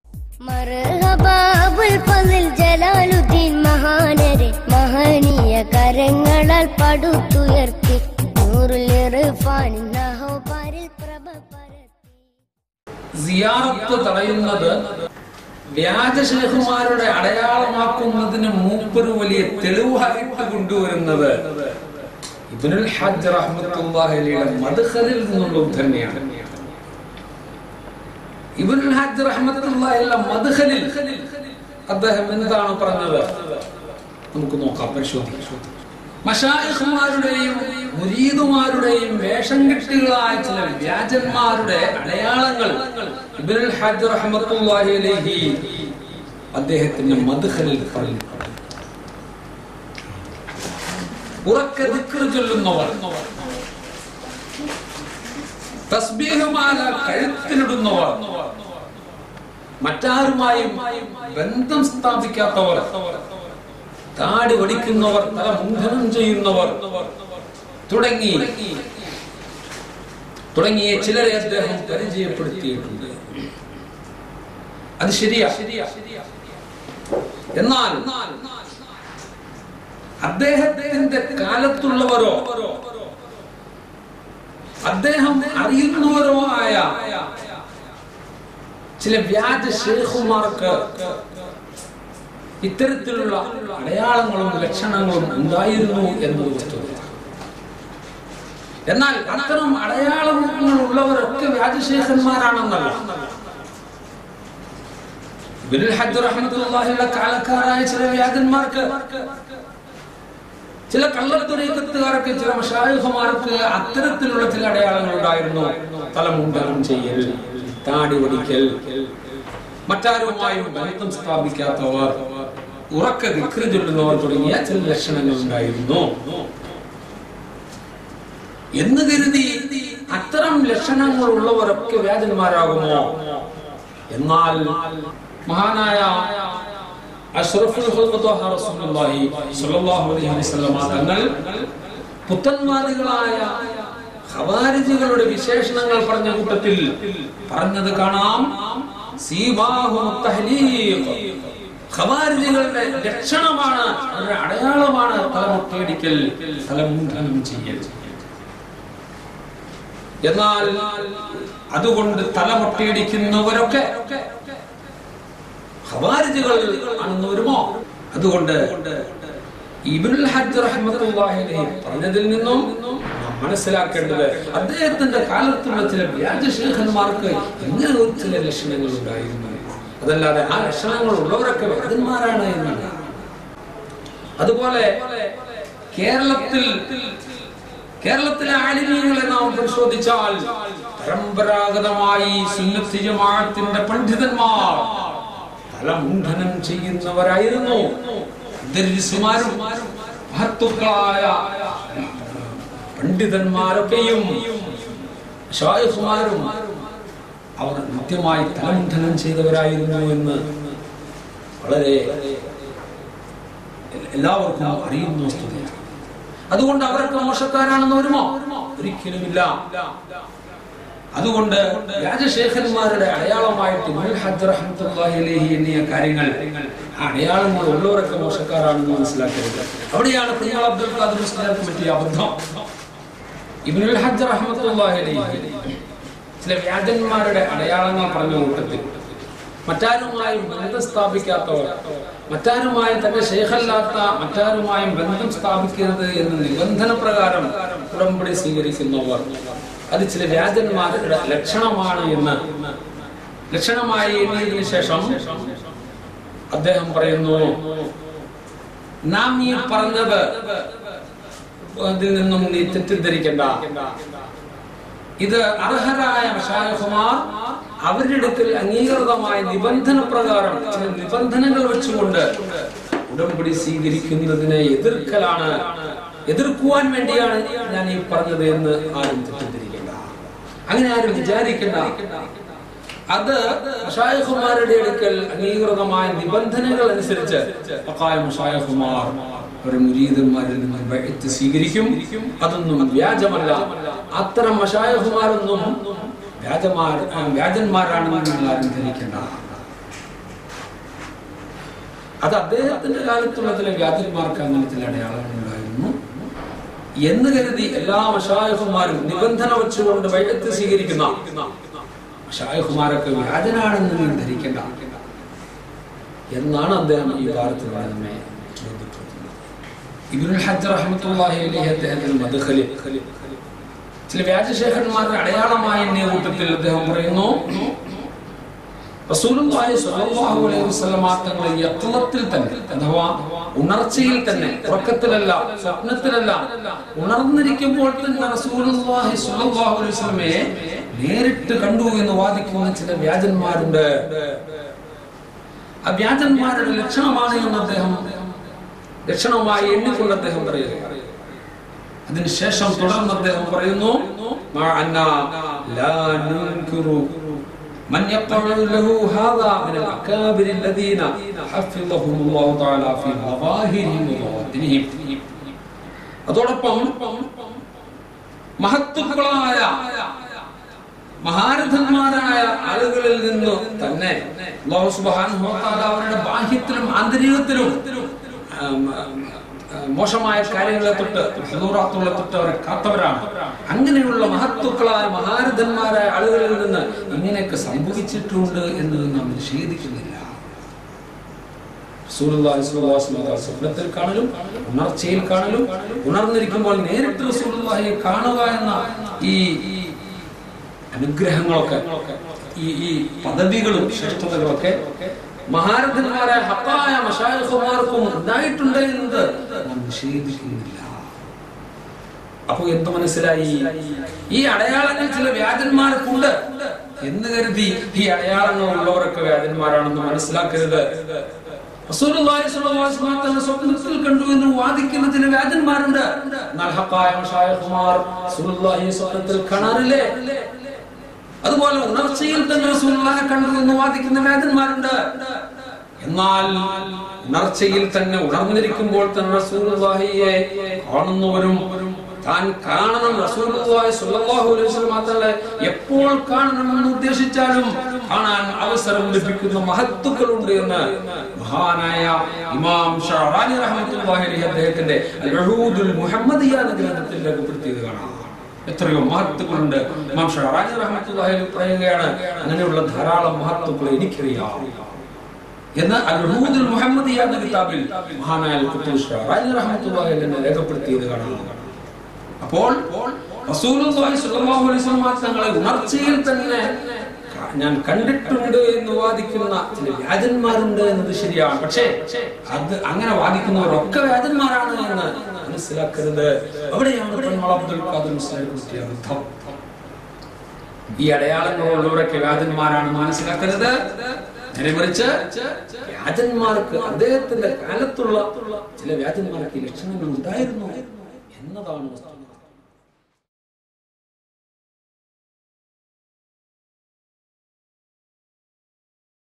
മർഹബാബുൽ ഫസിൽ ജലാലുദ്ദീൻ മഹാനരെ മഹനീയ കരങ്ങളാൽ പടുത്തുയർത്തി നൂറുൽ ഇർഫാനിൻ നഹോപാരിൽ പ്രഭ പരത്തി സിയാറത്ത് തടയുന്നത് വ്യാജ ശേഖുമാരുടെ അടയാളമാക്കുന്നതിന് മൂപ്പര് വലിയ തെളിവായിട്ട് കൊണ്ടുവരുന്നത് ഇബ്നുൽ ഹജ്ജ് റഹ്മത്തുള്ളാഹി അലൈഹിയുടെ മദ്ഖലിൽ നിന്നുള്ള ഉദ്ധരണിയാണ് ഇബ്നുൽ ഹജ്ജ് റഹ്മത്തുള്ളാഹി അലൈഹിയുടെ മദ്ഖലിൽ അദ്ദേഹം എന്താണ് പറഞ്ഞത് നമുക്ക് നോക്കാം പരിശോധിക്കാം മഷായിഖുമാരുടെയും മുരീദുമാരുടെയും വേഷം കെട്ടികളായ ചില വ്യാജന്മാരുടെ അടയാളങ്ങൾ ഇബ്നുൽ ഹജ്ജ് റഹ്മത്തുള്ളാഹി അലൈഹി അദ്ദേഹത്തിന്റെ മദ്ഖലിൽ പറഞ്ഞു ഉറക്കെ ദിക്ർ ചൊല്ലുന്നവർ തസ്ബീഹുമാല കഴുത്തിലിടുന്നവർ മറ്റാരുമായും ബന്ധം സ്ഥാപിക്കാത്തവർ താടി വടിക്കുന്നവർ തല മുണ്ഡനം ചെയ്യുന്നവർ തുടങ്ങി തുടങ്ങിയ ചിലരെ അദ്ദേഹം പരിചയപ്പെടുത്തിയിട്ടുണ്ട് അത് ശരിയാ എന്നാൽ അദ്ദേഹത്തിന്റെ കാലത്തുള്ളവരോ അദ്ദേഹം അറിയുന്നവരോ ആയ ചില വ്യാജ ശേഖുമാർക്ക് ഇത്തരത്തിലുള്ള അടയാളങ്ങളും ലക്ഷണങ്ങളും ഉണ്ടായിരുന്നു എന്നത് വസ്തുത എന്നാൽ അത്തരം അടയാളങ്ങൾ ഉള്ളവരൊക്കെ വ്യാജശേഖന്മാരാണെന്നല്ല ഇബ്നുൽ ഹജ്ജ് റഹ്മത്തുള്ളാഹിയുടെ കാലക്കാരായ ചില വ്യാജന്മാർക്ക് ചില കള്ളത്തൊരീക്കത്തുകാർക്ക് ചില മഷായുഹമാർക്ക് അത്തരത്തിലുള്ള ചില അടയാളങ്ങൾ ഉണ്ടായിരുന്നു തലമുണ്ടനം ചെയ്യൽ താടി ഒടിക്കൽ മറ്റാരുമായും ബന്ധം സ്ഥാപിക്കാത്തവർ ഉറക്ക വിക്രി ചൊല്ലുന്നവർ തുടങ്ങിയ ചില ലക്ഷണങ്ങൾ ഉണ്ടായിരുന്നു എന്ന് കരുതി അത്തരം ലക്ഷണങ്ങൾ ഉള്ളവരൊക്കെ വ്യാജന്മാരാകുമോ എന്നാൽ മഹാനായ അഷ്റഫുൽ ഖൽഖ് ത്വഹ റസൂലുള്ളാഹി സ്വല്ലല്ലാഹു അലൈഹി വസല്ലമ തങ്ങൾ പുത്തൻവാദികളായ ഖവാരിജികളുടെ വിശേഷണങ്ങൾ പറഞ്ഞ കൂട്ടത്തിൽ പറഞ്ഞത് കാണാം സീമാഹും തഹ്ലീഖ് ഖവാരിജികളുടെ ലക്ഷണമാണ് അവരുടെ അടയാളമാണ് തലമുട്ടയടിക്കൽ തലമുണ്ടനം ചെയ്യൽ എന്നാൽ അതുകൊണ്ട് തലമുട്ടയടിക്കുന്നവരൊക്കെ ഖവാരിജുകൾ ആണെന്ന് വരുമോ അതുകൊണ്ട് ഇബ്നുൽ ഹജ്ജ് റഹ്മത്തുള്ളാഹി അലൈഹി പറഞ്ഞതിൽ നിന്നും നാം മനസ്സിലാക്കേണ്ടത് അദ്ദേഹത്തിന്റെ കാലത്തുള്ള ചില വ്യാജ ശേഖന്മാർക്ക് ഇങ്ങനെ ഒരു ചില ലക്ഷണങ്ങൾ ഉണ്ടായിരുന്നു അതല്ലാതെ ആ ലക്ഷണങ്ങൾ ഉള്ളവരൊക്കെ വേദന്മാരാണ് എന്നല്ല അതുപോലെ കേരളത്തിൽ കേരളത്തിലെ ആലിമീങ്ങളെ നാം പരിശോധിച്ചാൽ പരമ്പരാഗതമായി സുന്നത്തി ജമാഅത്തിന്റെ പണ്ഡിതന്മാർ തലമുണ്ഡനം ചെയ്യുന്നവരായിരുന്നു ദരിദ്രന്മാരും മഹത്തുക്കളായ പണ്ഡിതന്മാരൊക്കെയും ഷായിഫുമാരും അവർ കൃത്യമായി തലമുണ്ഡനം ചെയ്തവരായിരുന്നു എന്ന് വളരെ എല്ലാവർക്കും അറിയുന്ന വസ്തുതയാണ് അതുകൊണ്ട് അവരൊക്കെ മോശക്കാരാണെന്ന് വരുമോ ഒരിക്കലുമില്ല അതുകൊണ്ട് രാജശേഖരന്മാരുടെ അടയാളമായിട്ട് ഇബ്നുൽ ഹജ്ജ് റഹ്മത്തുള്ളാഹി അലൈഹി എന്നിയ കാര്യങ്ങൾ ആ അടയാളങ്ങൾ ഉള്ളവരൊക്കെ മോശക്കാരാണെന്ന് മനസ്സിലാക്കരുത് അവിടെയാണ് കുഞ്ഞാൾ അബ്ദുൽ ഖാദർ മുസ്ലിയാർക്ക് പറ്റിയ അബദ്ധം ഇബ്നുൽ ഹജ്ജ് റഹ്മത്തുള്ളാഹി അലൈഹി ചില വ്യാജന്മാരുടെ അടയാളങ്ങൾ പറഞ്ഞ കൂട്ടത്തിൽ മറ്റാരുമായും ബന്ധം സ്ഥാപിക്കാത്തവർ മറ്റാരുമായും തന്റെ ശേഖല്ലാത്ത മറ്റാരുമായും ബന്ധം സ്ഥാപിക്കരുത് എന്ന നിബന്ധന പ്രകാരം ഉടമ്പടി സ്വീകരിക്കുന്നവർ അത് ചില വ്യാജന്മാരുടെ ലക്ഷണമാണ് എന്ന് ലക്ഷണമായി എണ്ണിയതിനു ശേഷം അദ്ദേഹം പറയുന്നു നാം ഈ പറഞ്ഞത് അതിൽ നിന്നും നീ തെറ്റിദ്ധരിക്കണ്ട ഇത് അർഹരായ മഷായഹുമാർ അവരുടെ അടുക്കൽ അംഗീകൃതമായ നിബന്ധന പ്രകാരം ചില നിബന്ധനകൾ വെച്ചുകൊണ്ട് ഉടമ്പടി സ്വീകരിക്കുന്നതിനെ എതിർക്കലാണ് എതിർക്കുവാൻ വേണ്ടിയാണ് ഞാൻ ഈ പറഞ്ഞത് എന്ന് ആരും തെറ്റിദ്ധരിക്കേണ്ട അങ്ങനെ ആരും വിചാരിക്കേണ്ട അത് മഷായഹുമാരുടെ അടുക്കൽ അംഗീകൃതമായ നിബന്ധനകൾ അനുസരിച്ച് പക്കായ മഷായഹുമാർ ഒരു മുരീദന്മാരിൽ നിന്ന് ബൈഅത്ത് സ്വീകരിക്കും അതൊന്നും വ്യാജമല്ല അത്തരം മഷായഹുമാരൊന്നും വ്യാജമാർ ആ, വ്യാജന്മാരാണെന്ന് നിങ്ങൾ ആരും ധരിക്കേണ്ട അത് അദ്ദേഹത്തിന്റെ കാലത്തുള്ള ചില വ്യാജന്മാർക്ക് അങ്ങനെ ചില അടയാളങ്ങൾ ഉണ്ടായിരുന്നു എന്ന് കരുതി എല്ലാ മഷായഹുമാരും നിബന്ധന വെച്ചുകൊണ്ട് വൈദ്യത്തെ സ്വീകരിക്കുന്ന മഷായഹുമാരൊക്കെ വ്യാജനാണെന്ന് നീ ധരിക്കേണ്ട എന്നാണ് അദ്ദേഹം ഈ ഭാരത്തിലൂടെ നമ്മെ ചോദിക്കുന്നത് ഇബ്നുൽ ഹജ്ജ് റഹ്മത്തുള്ളാഹി അലൈഹി അദ്ദേഹത്തിന് മദ്ഖലിൽ ചില വ്യാജശേഖരന്മാരുടെ അടയാളമായ എന്നെ കൂട്ടത്തിൽ അദ്ദേഹം പറയുന്നു റസൂലുള്ളാഹി സ്വല്ലല്ലാഹു അലൈഹി വസല്ലമ തങ്ങൾ യത്നത്തിൽ തന്നെ അഥവാ ഉണർച്ചയിൽ തന്നെ ഉറക്കത്തിലല്ല സ്വപ്നത്തിലല്ല ഉണർന്നിരിക്കുമ്പോൾ തന്നെ റസൂലുള്ളാഹി സ്വല്ലല്ലാഹു അലൈഹി വസല്ലമയെ നേരിട്ട് കണ്ടു എന്ന് വാദിക്കുന്ന ചില വ്യാജന്മാരുണ്ട് ആ വ്യാജന്മാരുടെ ലക്ഷണമാണ് എന്ന് അദ്ദേഹം ലക്ഷണമായി എണ്ണിക്കൊണ്ട് അദ്ദേഹം പറയുക അതിനുശേഷം തുടർന്ന് അദ്ദേഹം പറയുന്നു "മാ അന്നാ ലാ നുൻകിറു من يقع له هذا من الأكابر الذين حفظهم الله تعالى في ظواهرهم وبواطنهم അതോടൊപ്പം മഹത്വക്കളായ മഹാരഥന്മാരായ ആളുകളിൽ നിന്ന് തന്നെ അല്ലാഹു സുബ്ഹാനഹു വ തആല അവരുടെ ബാഹ്യത്തിലും ആന്തരികത്തിലും ആം, ആം, ആ, മോശമായ കാര്യങ്ങളെ തൊട്ട് ഹുദൂറാത്തുകളെ തൊട്ട് അവരെ കാത്തവരാണ് അങ്ങനെയുള്ള മഹത്വക്കളായ മഹാരഥന്മാരായ ആളുകളിൽ നിന്ന് ഇങ്ങനെയൊക്കെ സംഭവിച്ചിട്ടുണ്ട് എന്ന് നാം നിഷേധിക്കുന്നില്ല റസൂലുള്ളാഹി സ്വല്ലല്ലാഹു അലൈഹി വസല്ലം സ്വപ്നത്തിൽ കാണലും ഉണർച്ചയിൽ കാണലും ഉണർന്നിരിക്കുമ്പോൾ നേരിട്ട് റസൂലുള്ളാഹിയെ കാണുക എന്ന ഈ ഈ അനുഗ്രഹങ്ങളൊക്കെ ഈ ഈ പദവികളും ശ്രേഷ്ഠതകളൊക്കെ മഹാരഥന്മാരായ ഹത്തായ മഷായഹുമാർക്കും ഉണ്ടായിട്ടുണ്ട് എന്നത് നാം നിഷേധിക്കുന്നില്ല അപ്പൊ എന്ത് മനസ്സിലായി ഈ അടയാളങ്ങൾ ചില വ്യാജന്മാർക്കുണ്ട് എന്ന് കരുതി ഈ അടയാളങ്ങൾ ഉള്ളവരൊക്കെ വ്യാജന്മാരാണെന്ന് മനസ്സിലാക്കരുത് റസൂലുള്ളാഹി സ്വല്ലല്ലാഹു അലൈഹി വസല്ലം തങ്ങൾ സ്വപ്നത്തിൽ കണ്ടു എന്ന് വാദിക്കുന്ന ചില വ്യാജന്മാരുണ്ട് എന്നാൽ ഹക്കായ മഷായഹുമാർ റസൂലുള്ളാഹി സ്വപ്നത്തിൽ കാണാറില്ലേ അതുപോലെ ഉണർച്ചയിൽ തന്നെ റസൂലുള്ളാഹിനെ കണ്ടു എന്ന് വാദിക്കുന്ന വ്യാജന്മാരുണ്ട് എന്നാൽ ഉണർച്ചയിൽ തന്നെ ഉണർന്നിരിക്കുമ്പോൾ തന്നെ റസൂലുള്ളാഹിയെ കാണുന്നവരും താൻ കാണണം റസൂലുള്ളാഹി സ്വല്ലല്ലാഹു അലൈഹി വസല്ലം മാത്രമല്ല എപ്പോൾ കാണണമെന്ന് ഉദ്ദേശിച്ചാലും കാണാൻ അവസരം ലഭിക്കുന്ന മഹത്തുക്കളുണ്ട് എന്ന് മഹാനായ ഇമാം ഷാറാനി റഹ്മത്തുള്ളാഹി അലൈഹി അദ്ദേഹത്തിന്റെ അൽ-ഉഹൂദുൽ മുഹമ്മദിയ എന്ന ഗ്രന്ഥത്തിൽ രേഖപ്പെടുത്തിയത് കാണാം എത്രയോ മഹത്തുക്കളുണ്ട് ഇമാം ഷഹറാനി റഹ്മത്തുള്ളാഹി അലൈഹി പറയുകയാണ് അങ്ങനെയുള്ള ധാരാളം മഹത്തുക്കളെ എനിക്കറിയാം എന്ന് അൽ-റുഹൂദുൽ മുഹമ്മദിയ എന്ന കിതാബിൽ മഹാനായ ഖുത്ബുൽ ഷഹറാനി റഹ്മത്തുള്ളാഹി അലൈഹി രേഖപ്പെടുത്തിയത് കാണാം അപ്പോൾ റസൂലുള്ളാഹി സ്വല്ലല്ലാഹു അലൈഹി വസല്ലം തങ്ങളെ ഉണർച്ചയിൽ തന്നെ ഞാൻ കണ്ടിട്ടുണ്ട് എന്ന് വാദിക്കുന്ന ചില വ്യാജന്മാരുണ്ട് എന്നത് ശരിയാണ് പക്ഷേ അത് അങ്ങനെ വാദിക്കുന്നവരൊക്കെ വ്യാജന്മാരാണ് എന്ന് മനസ്സിലാക്കരുത് അവിടെയാണ് പെൺമള അബ്ദുൽ ഖാദിർ മുസ്ലിം കുറിച്ച് അർത്ഥം ഈ അടയാളങ്ങളുള്ളവരൊക്കെ വ്യാജന്മാരാണെന്ന് മനസ്സിലാക്കരുത് നേരെ മറിച്ച് വ്യാജന്മാർക്ക് അദ്ദേഹത്തിന്റെ കാലത്തുള്ള ചില വ്യാജന്മാർക്ക് ഈ ലക്ഷണങ്ങൾ ഉണ്ടായിരുന്നു എന്നതാണ് വസ്തുത